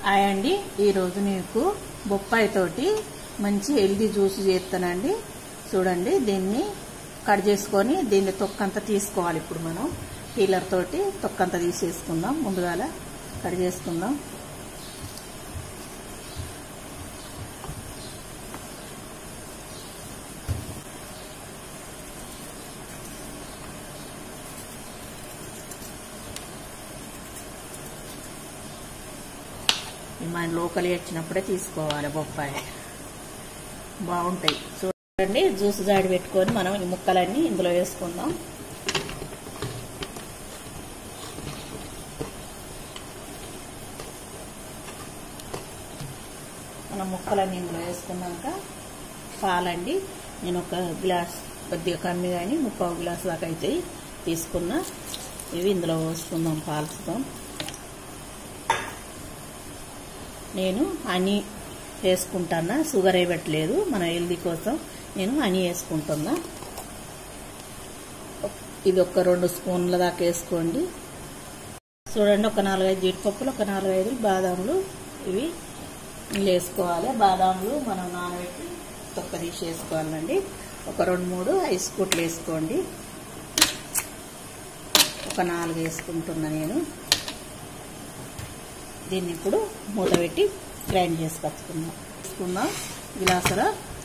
hi అండి ఈరోజు మీకు బొప్పాయి తోటి మంచి హెల్దీ జ్యూస్ చేస్తానండి చూడండి దీన్ని కట్ చేసుకొని దీన్ని తొక్కంతా తీసుకోవాలి ఇప్పుడు మనం పీలర్ తోటి తొక్కంతా తీసేసుకుందాం ముందుగాల కట్ చేసుకుందాం మన లోకల్ వచ్చినప్పుడే తీసుకోవాలి బొప్పాయి బాగుంటాయి చూడండి జ్యూస్ జాడి పెట్టుకొని మనం ఈ ముక్కలన్నీ ఇందులో వేసుకుందాం మనం ముక్కలన్నీ ఇందులో వేసుకున్నాక పాలండి నేను ఒక గ్లాస్ కొద్దిగా కమ్మి కానీ ముప్పావు గ్లాస్ దాకా అయితే తీసుకున్నా ఇవి ఇందులో పోసుకుందాం పాల్చుదాం నేను హనీ వేసుకుంటానా షుగర్ వేయట్లేదు మన హెల్దీ కోసం నేను హనీ వేసుకుంటున్నా ఇది ఒక రెండు స్పూన్ల దాకా వేసుకోండి చూడండి ఒక నాలుగైదు జీడిపప్పులు ఒక నాలుగైదు బాదాములు ఇవి వేసుకోవాలి బాదాములు మనం నానబెట్టి తొక్క తీసి వేసుకోవాలండి ఒక రెండు మూడు ఐస్ కుట్లు వేసుకోండి ఒక నాలుగు వేసుకుంటున్నా నేను దీన్ని ఇప్పుడు మూత పెట్టి గ్రైండ్ చేసుకొచ్చుకుందాం తీసుకుందాం గిలాసుల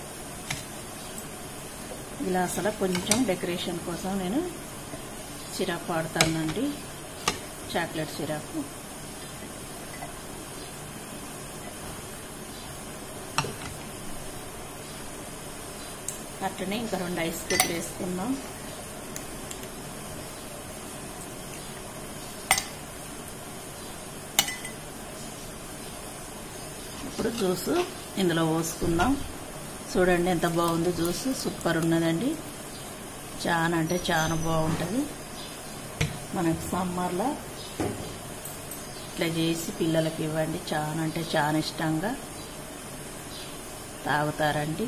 గిలాసుల కొంచెం డెకరేషన్ కోసం నేను సిరప్ వాడతానండి చాక్లెట్ సిరప్ అట్లనే ఇంకా రెండు ఐస్ క్యూబ్లు వేసుకుందాం ఇప్పుడు జ్యూస్ ఇందులో పోసుకుందాం చూడండి ఎంత బాగుంది జ్యూస్ సూపర్ ఉన్నదండి చాలా అంటే చాలా బాగుంటుంది మనకి సమ్మర్లో ఇట్లా చేసి పిల్లలకి ఇవ్వండి చాలా అంటే చాలా ఇష్టంగా తాగుతారండి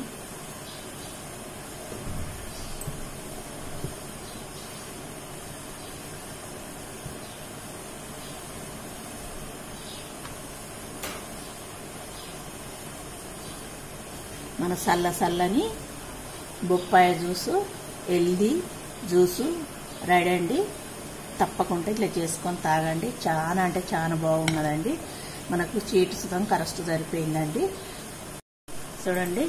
మన చల్ల చల్లని బొప్పాయ జ్యూసు హెల్దీ జ్యూసు రెడీ అండి తప్పకుండా ఇట్లా చేసుకొని తాగండి చాలా అంటే చాలా బాగున్నదండి మనకు చీటు సుతం కరెక్ట్ సరిపోయిందండి చూడండి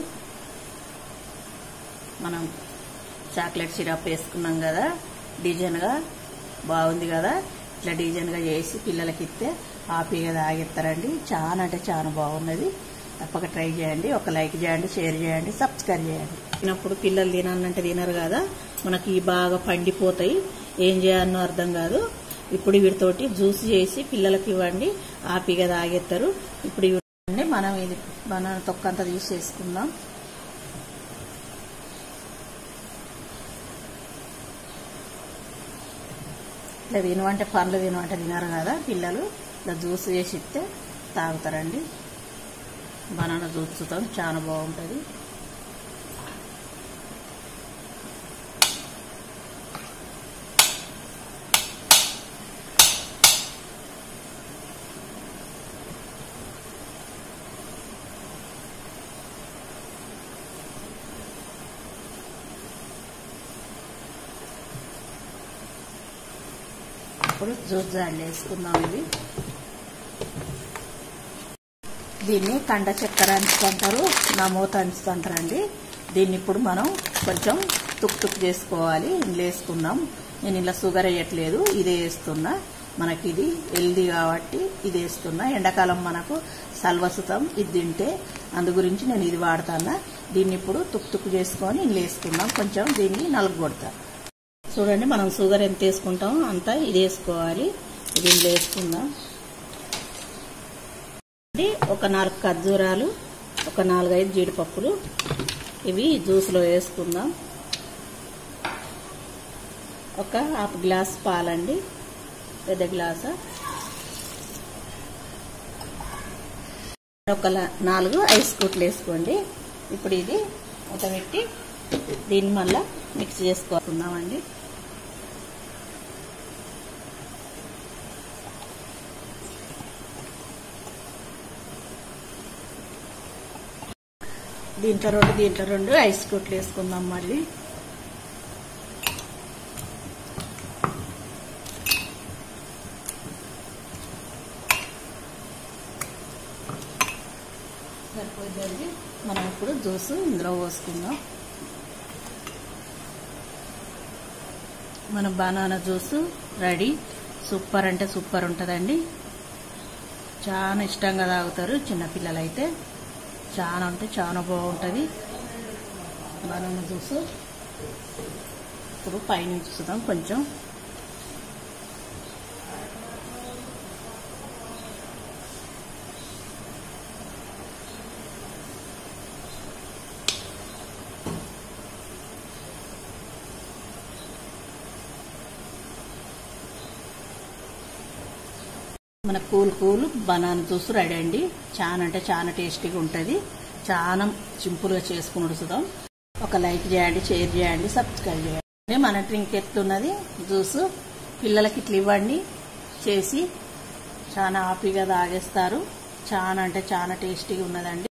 మనం చాక్లెట్ సిరప్ వేసుకున్నాం కదా డిజైన్గా బాగుంది కదా ఇట్లా డిజైన్గా చేసి పిల్లలకి ఇస్తే హ్యాపీగా తాగిస్తారండి చాలా అంటే చాలా బాగున్నది తప్పక ట్రై చేయండి ఒక లైక్ చేయండి షేర్ చేయండి సబ్స్క్రైబ్ చేయండి తినప్పుడు పిల్లలు తినాలంటే తినరు కదా మనకి బాగా పండిపోతాయి ఏం చేయాలనో అర్థం కాదు ఇప్పుడు వీటితోటి జ్యూస్ చేసి పిల్లలకి ఇవ్వండి హ్యాపీగా తాగేస్తారు ఇప్పుడు ఇవ్వండి మనం ఇది మన తొక్కంతా తీసేసుకుందాం ఇట్లా తినమంటే పండ్లు తినమంటే తినరు కదా పిల్లలు ఇట్లా జ్యూస్ చేసి ఇస్తే తాగుతారండి బనానా జ్యూస్తో చాలా బాగుంటుంది ఇప్పుడు జ్యూస్ జాడలు వేసుకుందాం ఇవి దీన్ని కండ చక్కెర అంచుతుంటారు నమోత అంచుతుంటారండి దీన్ని ఇప్పుడు మనం కొంచెం తుక్ తుక్ చేసుకోవాలి ఇందులో వేసుకుందాం నేను ఇలా షుగర్ వేయట్లేదు ఇదే వేస్తున్నా మనకి ఇది హెల్దీ కాబట్టి ఇది వేస్తున్నా ఎండాకాలం మనకు సల్వసుతం ఇది తింటే అందు గురించి నేను ఇది వాడతాను దీన్ని ఇప్పుడు తుక్ తుక్ చేసుకొని ఇందులో వేసుకుందాం కొంచెం దీన్ని నలుగొడతా చూడండి మనం షుగర్ ఎంత వేసుకుంటామో అంత ఇది వేసుకోవాలి ఇది ఇందులో వేసుకుందాం ఒక నాలుగు ఖర్జూరాలు ఒక నాలుగైదు జీడిపప్పులు ఇవి జ్యూస్లో వేసుకుందాం ఒక హాఫ్ గ్లాస్ పాలండి పెద్ద గ్లాసు ఒక నాలుగు ఐస్ కుట్లు వేసుకోండి ఇప్పుడు ఇది మూత పెట్టి దీన్ని మళ్ళా మిక్స్ చేసుకుందామండి దీంట్లో రెండు దీంట్లో రెండు ఐస్ కొట్లు వేసుకుందాం మళ్ళీ సరిపోయిందండి మనం ఇప్పుడు జ్యూస్ ఇందులో పోసుకుందాం మన బనానా జ్యూస్ రెడీ సూపర్ అంటే సూపర్ ఉంటుందండి చాలా ఇష్టంగా తాగుతారు చిన్నపిల్లలు అయితే చాలా అంటే చాలా బాగుంటుంది బనానా జ్యూస్ ఇప్పుడు పైనుంచి చూద్దాం కొంచెం మన cool cool banana juice ready అండి చాలా అంటే చాలా టేస్టీగా ఉంటుంది చాలా సింపుల్గా చేసుకుని ఉడుచుదాం ఒక లైక్ చేయండి షేర్ చేయండి సబ్స్క్రైబ్ చేయండి మన డ్రింక్ ఎత్తున్నది జ్యూస్ పిల్లలకి ఇట్లా ఇవ్వండి చేసి చాలా హ్యాపీగా తాగేస్తారు చాలా అంటే చాలా టేస్టీగా ఉన్నదండి